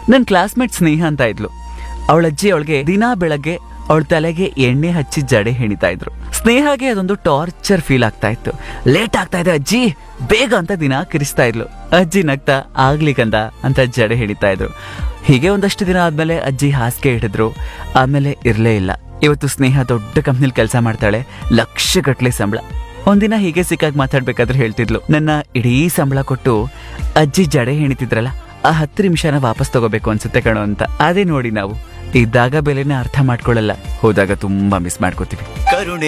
ನನ್ನ ಕ್ಲಾಸ್ಮೇಟ್ ಸ್ನೇಹ ಅಂತ ಇದ್ಲು ಅವಳ ಅಜ್ಜಿ ಅವಳಿಗೆ ದಿನಾ ಬೆಳಗ್ಗೆ ಅವಳ ತಲೆಗೆ ಎಣ್ಣೆ ಹಚ್ಚಿ ಜಡೆ ಹೆಣಿತಾ ಇದ್ರು ಸ್ನೇಹಗೆ ಅದೊಂದು ಟಾರ್ಚರ್ ಫೀಲ್ ಆಗ್ತಾ ಇತ್ತು ಲೇಟ್ ಆಗ್ತಾ ಇದೆ ಅಜ್ಜಿ ಬೇಗ ಅಂತ ದಿನ ಕಿರಿಸ್ತಾ ಇದ್ಲು ಅಜ್ಜಿ ನಗ್ತಾ ಆಗ್ಲಿ ಕಂದ ಅಂತ ಜಡೆ ಹೆಣಿತಾ ಇದ್ರು ಹೀಗೆ ಒಂದಷ್ಟು ದಿನ ಆದ್ಮೇಲೆ ಅಜ್ಜಿ ಹಾಸಿಗೆ ಹಿಡಿದ್ರು ಆಮೇಲೆ ಇರ್ಲೇ ಇಲ್ಲ ಇವತ್ತು ಸ್ನೇಹ ದೊಡ್ಡ ಕಂಪ್ನಿಲಿ ಕೆಲಸ ಮಾಡ್ತಾಳೆ ಲಕ್ಷ ಗಟ್ಲೆ ಸಂಬಳ ಒಂದಿನ ಹೀಗೆ ಸಿಕ್ಕಾಗಿ ಮಾತಾಡ್ಬೇಕಾದ್ರೆ ಹೇಳ್ತಿದ್ಲು ನನ್ನ ಇಡೀ ಸಂಬಳ ಕೊಟ್ಟು ಅಜ್ಜಿ ಜಡೆ ಹೆಣಿತಿದ್ರಲ್ಲ ಆ ಹತ್ತು ನಿಮಿಷನ ವಾಪಸ್ ತಗೋಬೇಕು ಅನ್ಸುತ್ತೆ ಕಣೋ ಅಂತ ಅದೇ ನೋಡಿ ನಾವು ಇದ್ದಾಗ ಬೆಲೆನ ಅರ್ಥ ಮಾಡ್ಕೊಳ್ಳಲ್ಲ ಹೋದಾಗ ತುಂಬಾ ಮಿಸ್ ಮಾಡ್ಕೋತೀವಿ ಕರುಣೆ